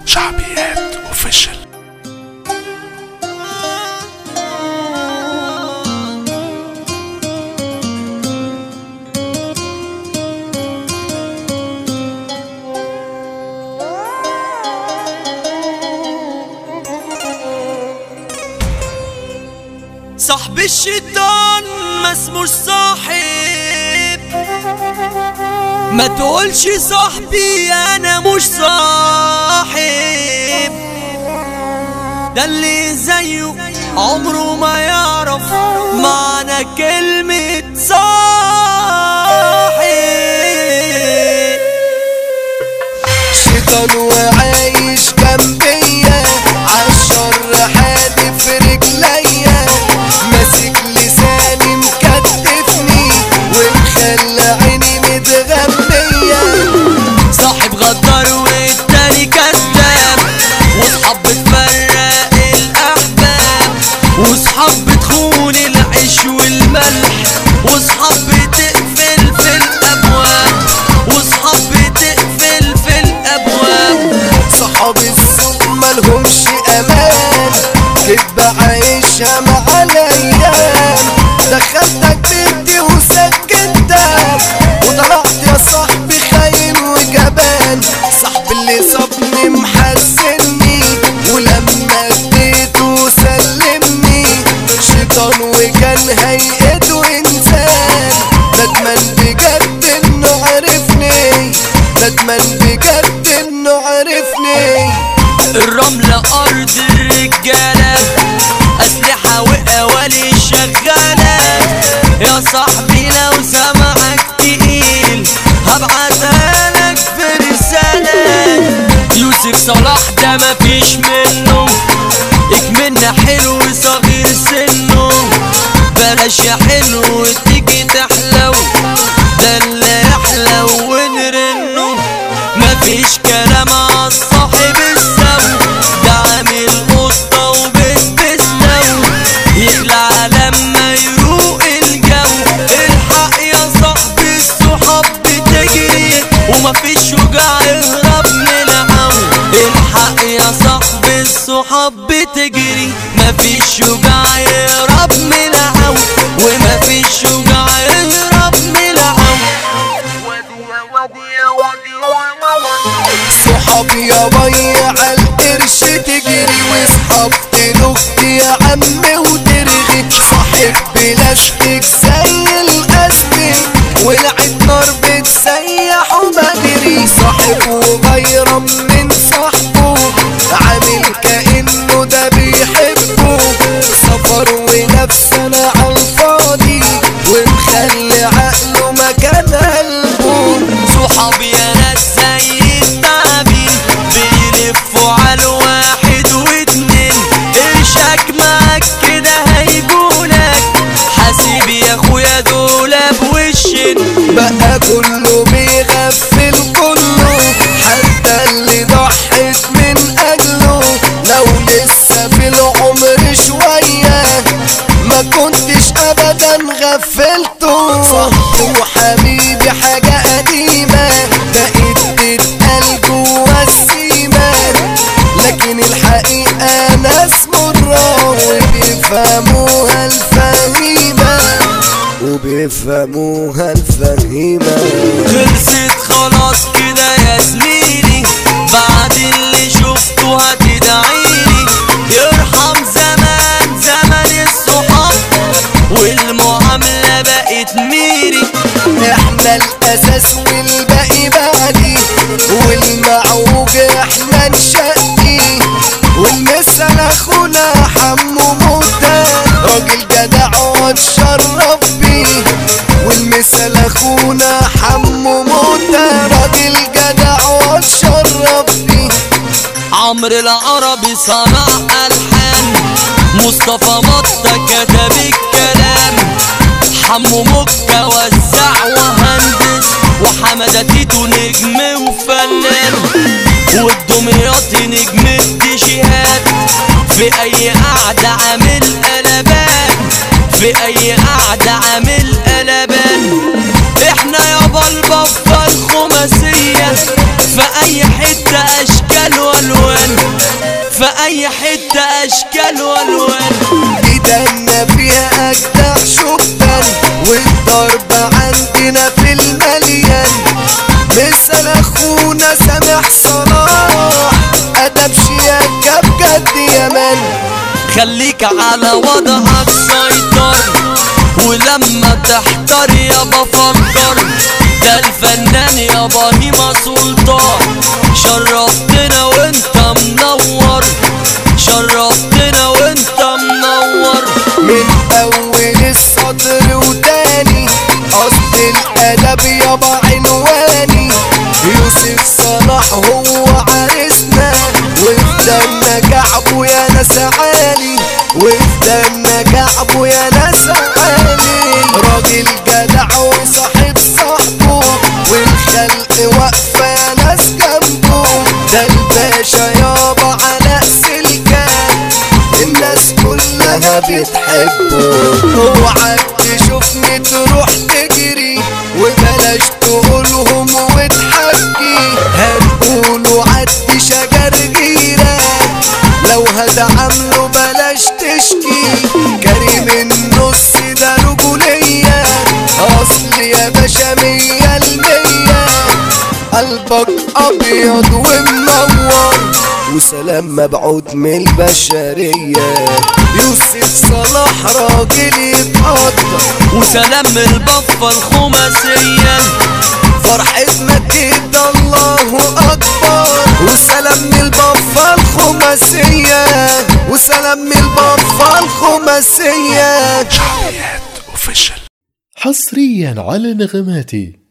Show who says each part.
Speaker 1: شعبيات اوفيشال
Speaker 2: صاحب الشيطان ما اسموش صاحب ما تقولش صاحبي انا مش صاحب ده اللي زيه عمره ما يعرف معنى كلمة صاحب
Speaker 3: شيطان وعايش جنبيا عالشر حادف رجليا ماسك لساني مكتفني ومخلى عيني متغمية
Speaker 2: صاحب غدار والتاني كذاب وصحاب بتفرق الاحباب وصحاب بتخون العيش والملح وصحاب بتقفل في الابواب وصحاب بتقفل في الابواب
Speaker 3: صحاب السوق ملهمش امان كدبة عايشها مع الايام دخلتك بيتي وسكنتك وطلعت يا صاحبي خاين وجبان صاحبي اللي صابني محزني ولما اديته سلمني شيطان وكان هيئته انسان ندمان بجد انه عرفني ندمان بجد انه عرفني
Speaker 2: الرملة أرض الرجالة أسلحة وقوالي شغالة يا صاحبي لو سمعك تقيل هبعتها لك في رسالة يوسف صلاح ده مفيش منه اكملنا حلو صغير سنه بلاش يا حلو تيجي تحلو ده اللي يحلو ونرنه مفيش كلام عالصاحب السو ده عامل قطة وبتستو يخلع لما يروق الجو الحق يا صاحبي الصحاب بتجري ومفيش وجع يهرب من العو الحق يا صاحبي الصحاب بتجري مفيش وجع يهرب من العو ومفيش وجع يهرب من العو
Speaker 3: صحابي يا بيع القرش تجري واصحاب تلوك يا عم وترغي صاحب بلاستيك زي الاسد ولعت نار بتسيح وبجري صاحب وغير من صاحبه عامل كأنه ده بيحبه سفر ونفسنا عالفاضي ومخلي عقله مكان قلبه
Speaker 2: صحابي يا ناس زي التعابين بيلفوا على الواحد واتنين قرشك معاك كده هيجولك حاسب يا اخويا دول بوشين
Speaker 3: بقى كله بيغفل كله حتى اللي ضحت من اجله لو لسه في العمر شوية ما كنتش ابدا غفلته صاحبي وحبيبي حاجة قديمة بقيت تتقال جوا السيمة لكن الحقيقة ناس مرة وبيفهموها الفهيمة وبيفهموها الفهيمة
Speaker 2: خلصت خلاص كده يا زميلي بعد اللي شفته هتدعيلي يرحم زمان زمن الصحاب والمعاملة بقت ميري
Speaker 3: احنا الاساس والباقي بعدي والمعوج احنا نشقي والمثل اخونا حمو موتى راجل جدع واتشرف بيه والمثل اخونا حمو موتى راجل جدع واتشرف بيه
Speaker 2: عمرو العربي صنع ألحان مصطفى مطة كتب الكلام حمو مكة وزع وهندس وحمدة تيتو نجم وفنان والدمياطي نجم التشيهات في أي قعدة عامل قلبان في أي قعدة عامل قلبان احنا يابا البفة الخماسية في أي حتة أشكال والوان في اي حتة اشكال والوان
Speaker 3: ايدنا فيها اجدع شبان والضرب عندنا في المليان مثل اخونا سامح صلاح ادب شياكة بجد يا مان
Speaker 2: خليك على وضعك سيطر ولما تحتار يابا فكر ده الفنان يابا هيما سلطان شرفتنا وانت منور شرفتنا وانت منور
Speaker 3: من اول السطر وتاني اصل الادب يابا عنواني يوسف صلاح هو عريسنا وفدنا كعبه يا ناس عالي وفدنا كعبه يا ناس عالي راجل جدع وصاحب صاحبه والخلق واقفه يا ناس جنبه ده الباشا يابا علاء سلكان الناس كلها بتحبه اوعك تشوفني تروح تجري وبلاش تقولهم وتحكي هنقولوا عدي شجر جيران لو هتعامله بلاش تشكي كريم النص ده رجولية اصل يا باشا مية المية قلبك ابيض ومنور وسلام مبعوث من البشرية يوسف صلاح راجل يتقدر
Speaker 2: وسلام من البفة الخماسية
Speaker 3: فرحتنا كده الله اكبر وسلام من البفة الخماسية وسلام من البفة الخماسية
Speaker 1: شعبيات اوفيشال
Speaker 4: حصريا على نغماتي